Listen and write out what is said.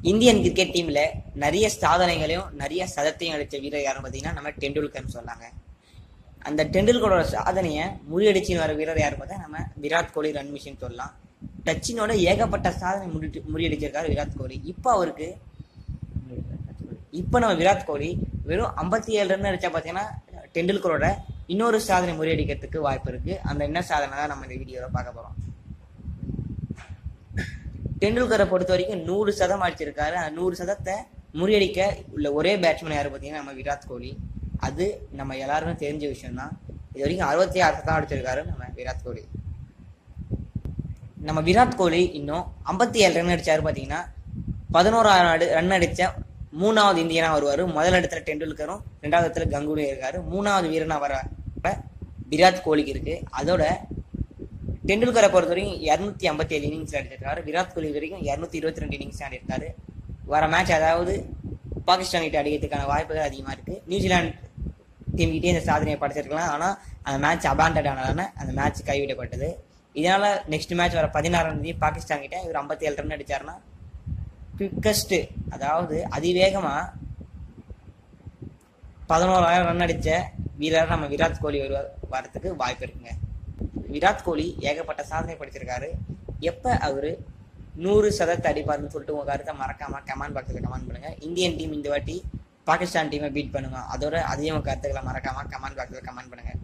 Indian cricket டீம்ல நிறைய சாதனைகளையும் நிறைய சதத்தையும் அடிச்ச வீரர் யாருன்னு பார்த்தீங்கன்னா நம்ம டெண்டுல்கர்னு சொன்னாங்க அந்த டெண்டுல்கரோட சாதனையை முறியடிச்சின்னு வர வீரர் யாரு பார்த்தா நம்ம விராட் கோலி ரன் மிஷின் சொல்லலாம் டச்சினோட ஏகப்பட்ட சாதனை முடி முறியடிச்சிருக்காரு விராட் கோலி இப்போ அவருக்கு இப்போ நம்ம விராட் கோலி வெறும் ஐம்பத்தி ஏழு ரன் அடிச்சா பார்த்தீங்கன்னா டெண்டுல்கரோட இன்னொரு சாதனை முறியடிக்கிறதுக்கு வாய்ப்பு இருக்கு அந்த என்ன சாதனை தான் நம்ம இந்த வீடியோவில் பார்க்க போறோம் டெண்டுல்கரை பொறுத்த வரைக்கும் நூறு சதம் அடிச்சிருக்காரு அந்த நூறு சதத்தை முறியடிக்க உள்ள ஒரே பேட்ஸ்மேன் யாரு பார்த்தீங்கன்னா நம்ம விராட் கோலி அது நம்ம எல்லாருமே தெரிஞ்ச விஷயம் தான் இது வரைக்கும் அறுபத்தி ஆறு சதம் அடிச்சிருக்காரு நம்ம விராட் கோலி நம்ம விராட் கோலி இன்னும் ஐம்பத்தி ஏழு ரன் அடிச்சாரு பார்த்தீங்கன்னா பதினோராவது ரன் அடிச்ச மூணாவது இந்தியனா வருவார் முதல் இடத்துல டெண்டுல்கரும் ரெண்டாவது இடத்துல கங்குலி இருக்காரு மூணாவது வீரனா வர விராட் கோலிக்கு இருக்கு அதோட டெண்டுல்கரை பொறுத்த வரைக்கும் இரநூத்தி ஐம்பத்தி ஏழு இன்னிங்ஸ் அடிச்சிருக்காரு விராட் கோலி வரைக்கும் இரநூத்தி இருபத்தி ரெண்டு இன்னிங்ஸ் ஆடிருக்காரு வர மேட்ச் அதாவது பாகிஸ்தான் கிட்ட அடிக்கிறதுக்கான வாய்ப்புகள் அதிகமாக இருக்கு நியூசிலாந்து டீம் கிட்டே இந்த சாதனையை படைச்சிருக்கலாம் ஆனால் அந்த மேட்ச் அபாண்டட் ஆனதால அந்த மேட்ச் கைவிடப்பட்டது இதனால நெக்ஸ்ட் மேட்ச் வர பதினாறாம் தேதி பாகிஸ்தான் கிட்ட இவர் ஐம்பத்தி ஏழு ரன் அடிச்சாருன்னா குவிக்கஸ்ட் அதாவது அதிவேகமா பதினோராயிரம் ரன் அடிச்ச வீரர் நம்ம விராட் கோலி வருவார் வரதுக்கு வாய்ப்பு இருக்குங்க விராட் கோலி ஏகப்பட்ட சாதனை படிச்சிருக்காரு எப்ப அவரு நூறு சதத்தை அடிப்பாருன்னு சொல்லிட்டு உங்க கருத்தை மறக்காம கமெண்ட் பாக்ஸ்ல கமெண்ட் பண்ணுங்க இந்தியன் டீம் இந்த வாட்டி பாகிஸ்தான் டீமை பீட் பண்ணுங்க அதோட அதையும் உங்க கருத்துக்களை மறக்காம கமெண்ட் பாக்ஸ்ல கமெண்ட் பண்ணுங்க